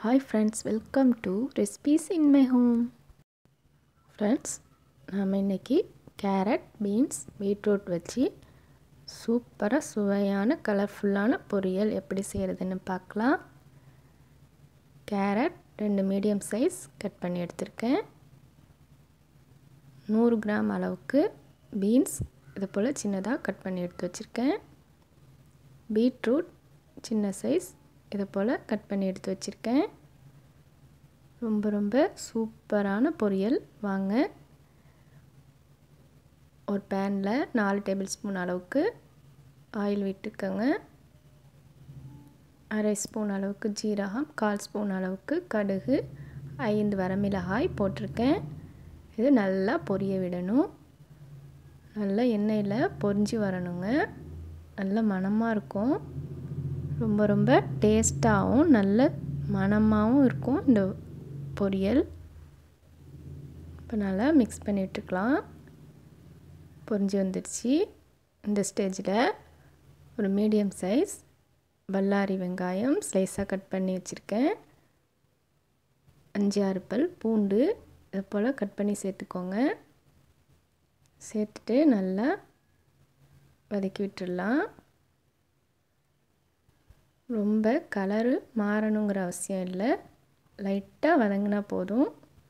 hi friends welcome to recipes in my home friends நாம் இன்றைக்கி carrot beans beetroot வச்சு சூப்பராக சுவையான கலர்ஃபுல்லான பொரியல் எப்படி செய்கிறதுன்னு பார்க்கலாம் கேரட் ரெண்டு மீடியம் சைஸ் கட் பண்ணி எடுத்திருக்கேன் நூறு கிராம் அளவுக்கு பீன்ஸ் இது போல் சின்னதாக கட் பண்ணி எடுத்து வச்சுருக்கேன் பீட்ரூட் சின்ன சைஸ் இதை போல் கட் பண்ணி எடுத்து வச்சுருக்கேன் ரொம்ப ரொம்ப சூப்பரான பொரியல் வாங்க ஒரு பேனில் நாலு டேபிள் ஸ்பூன் அளவுக்கு ஆயில் விட்டுக்கோங்க அரை ஸ்பூன் அளவுக்கு ஜீரகம் கால் ஸ்பூன் அளவுக்கு கடுகு ஐந்து வரமிளகாய் போட்டிருக்கேன் இது நல்லா பொரிய விடணும் நல்லா எண்ணெயில் பொரிஞ்சு வரணுங்க நல்ல மணமாக இருக்கும் ரொம்ப ரொம்ப டேஸ்ட்டாகவும் நல்ல மணமாகவும் இருக்கும் இந்த பொரியல் இப்போ நல்லா மிக்ஸ் பண்ணி விட்டுக்கலாம் பொரிஞ்சு வந்துடுச்சு இந்த ஸ்டேஜில் ஒரு மீடியம் சைஸ் பல்லாரி வெங்காயம் ஸ்லைஸாக கட் பண்ணி வச்சுருக்கேன் அஞ்சு ஆறு பல் பூண்டு இது போல் கட் பண்ணி சேர்த்துக்கோங்க சேர்த்துட்டு நல்லா வதக்கி விட்டுடலாம் ரொம்ப கலரு மாறணுங்கிற அவசியம் இல்லை லைட்டாக வதங்கினா போதும்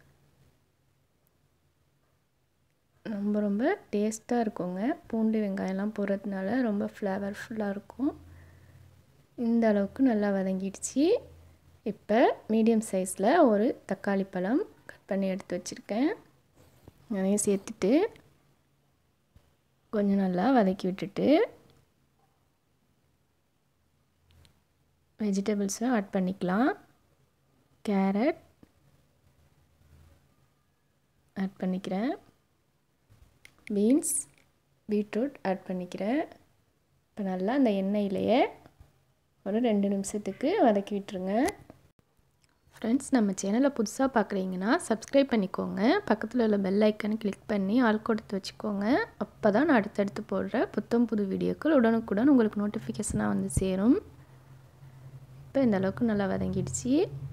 ரொம்ப ரொம்ப டேஸ்ட்டாக இருக்குங்க பூண்டு வெங்காயம்லாம் போடுறதுனால ரொம்ப ஃப்ளேவர்ஃபுல்லாக இருக்கும் இந்த அளவுக்கு நல்லா வதங்கிடுச்சு இப்போ மீடியம் சைஸில் ஒரு தக்காளி பழம் கட் பண்ணி எடுத்து வச்சுருக்கேன் அதையும் சேர்த்துட்டு கொஞ்சம் நல்லா வதக்கி விட்டுட்டு வெஜிடபிள்ஸும் ஆட் பண்ணிக்கலாம் கேரட் ஆட் பண்ணிக்கிறேன் பீன்ஸ் பீட்ரூட் ஆட் பண்ணிக்கிறேன் இப்போ நல்லா அந்த எண்ணெயிலையே ஒரு ரெண்டு நிமிஷத்துக்கு வதக்கி விட்டுருங்க ஃப்ரெண்ட்ஸ் நம்ம சேனலை புதுசாக பார்க்குறீங்கன்னா சப்ஸ்கிரைப் பண்ணிக்கோங்க பக்கத்தில் உள்ள பெல் ஐக்கனை கிளிக் பண்ணி ஆள் கொடுத்து வச்சுக்கோங்க அப்போ தான் நான் அடுத்தடுத்து போடுற புத்தம் புது வீடியோக்கள் உடனுக்குடன் உங்களுக்கு நோட்டிஃபிகேஷனாக வந்து சேரும் இப்போ இந்த அளவுக்கு நல்லா வதங்கிடுச்சு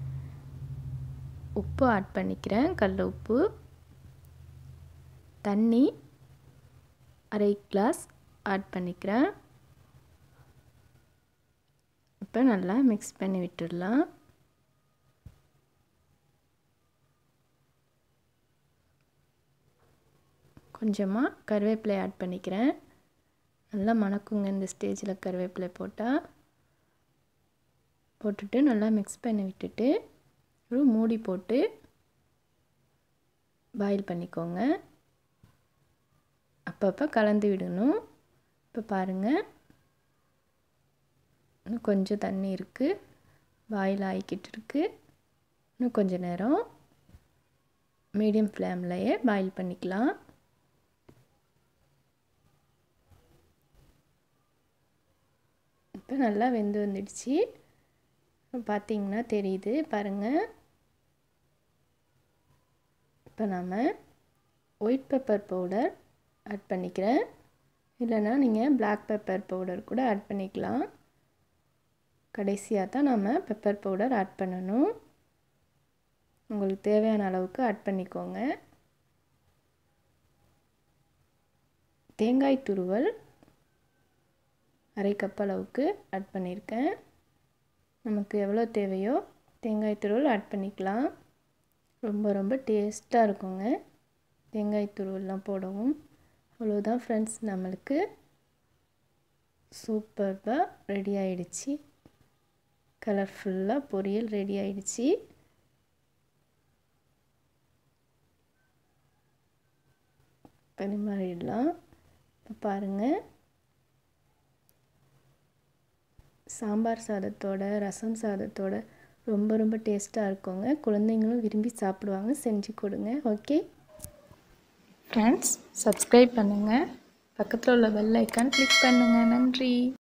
உப்பு ஆட் பண்ணிக்கிறேன் கல் உப்பு தண்ணி அரை கிளாஸ் ஆட் பண்ணிக்கிறேன் இப்போ நல்லா மிக்ஸ் பண்ணி விட்டுடலாம் கொஞ்சமாக கருவேப்பிலை ஆட் பண்ணிக்கிறேன் நல்லா மணக்குங்க இந்த ஸ்டேஜில் கருவேப்பிலை போட்டால் போட்டுட்டு நல்லா மிக்ஸ் பண்ணி விட்டுட்டு ஒரு மூடி போட்டு பாயில் பண்ணிக்கோங்க அப்பப்போ கலந்து விடணும் இப்போ பாருங்கள் இன்னும் கொஞ்சம் தண்ணி இருக்குது பாயில் ஆகிக்கிட்டு இருக்குது இன்னும் கொஞ்சம் நேரம் மீடியம் ஃப்ளேம்லையே பாயில் பண்ணிக்கலாம் இப்போ நல்லா வெந்து வந்துடுச்சு பார்த்திங்கன்னா தெரியுது பாருங்கள் இப்போ நம்ம ஒயிட் பெப்பர் பவுடர் ஆட் பண்ணிக்கிறேன் இல்லைனா நீங்கள் பிளாக் பெப்பர் பவுடர் கூட ஆட் பண்ணிக்கலாம் கடைசியாக தான் நம்ம பெப்பர் பவுடர் ஆட் பண்ணணும் உங்களுக்கு தேவையான அளவுக்கு ஆட் பண்ணிக்கோங்க தேங்காய் துருவல் அரை கப் அளவுக்கு ஆட் பண்ணியிருக்கேன் நமக்கு எவ்வளோ தேவையோ தேங்காய் துருவல் ஆட் பண்ணிக்கலாம் ரொம்ப ரொம்ப டேஸ்ட்டாக இருக்குங்க தேங்காய் துருவல்லாம் போடவும் அவ்வளோதான் ஃப்ரெண்ட்ஸ் நம்மளுக்கு சூப்பராக ரெடி ஆயிடுச்சு கலர்ஃபுல்லாக பொரியல் ரெடி ஆயிடுச்சு பரிமாறிடலாம் இப்போ பாருங்கள் சாம்பார் சாதத்தோட ரசம் சாதத்தோட ரொம்ப ரொம்ப டேஸ்ட்டாக இருக்குங்க குழந்தைங்களும் விரும்பி சாப்பிடுவாங்க செஞ்சு கொடுங்க ஓகே ஃப்ரெண்ட்ஸ் சப்ஸ்கிரைப் பண்ணுங்கள் பக்கத்தில் உள்ள பெல் ஐக்கான் கிளிக் பண்ணுங்கள் நன்றி